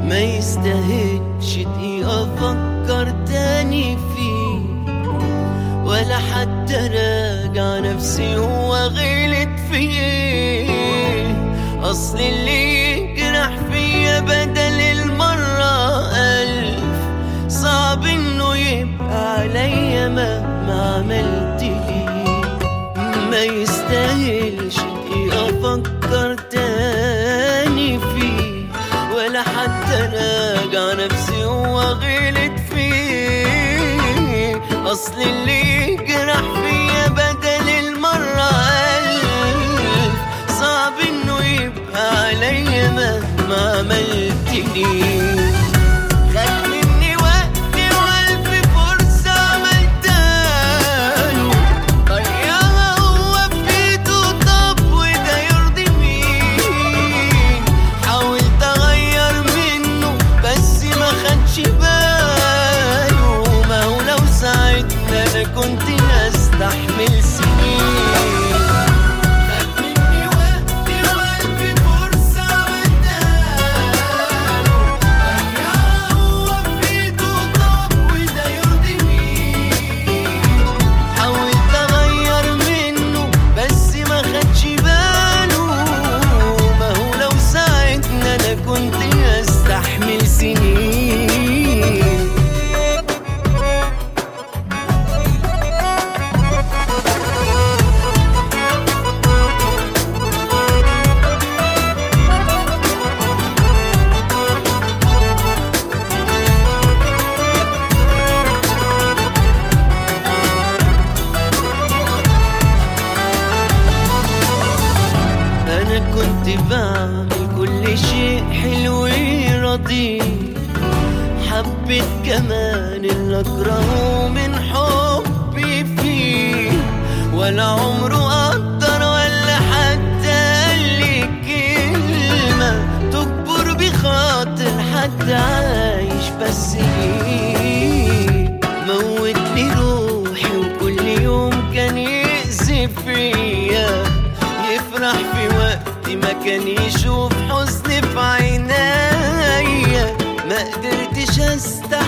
ما يستاهلش دقيقة أفكر تاني فيه ولا حتى راجع نفسي هو غلط فيه أصل اللي يجرح فيا بدل المرة ألف صعب إنه يبقى عليا مهما عملت ليه ما يستاهلش دقيقة أفكر تاني فيه ولا حتى راجع نفسي هو غلط فيه أصل اللي يجرح فيا بدل المرة ألف صعب إنه يبقى عليا مهما عملت ليه خد مني وقتي وألف فرصة عملتها له ضيعها هو في ايده طب وده يرضي مين حاولت اغير منه بس ما خدش باله ما هو لو ساعتها انا كنت هستحمل سنين خد مني وقتي وألف فرصة عملتها له ضيعها هو في ايده طب وده يرضي مين حاولت اغير منه بس ما خدش باله ما هو لو ساعتنا انا كنت هستحمل سنين انا كنت بعمل كل شيء حلو يرضيه حبيت كمان اللي اكرهه من حبي فيه ولا عمره قدر ولا حتى قال لي كلمة تكبر بخاطر حد عايش بس ليه موت لي روحي وكل يوم كان يقذف فيا يفرح في وقت ما كان يشوف حزن في عينيا ما قدرتش استحمل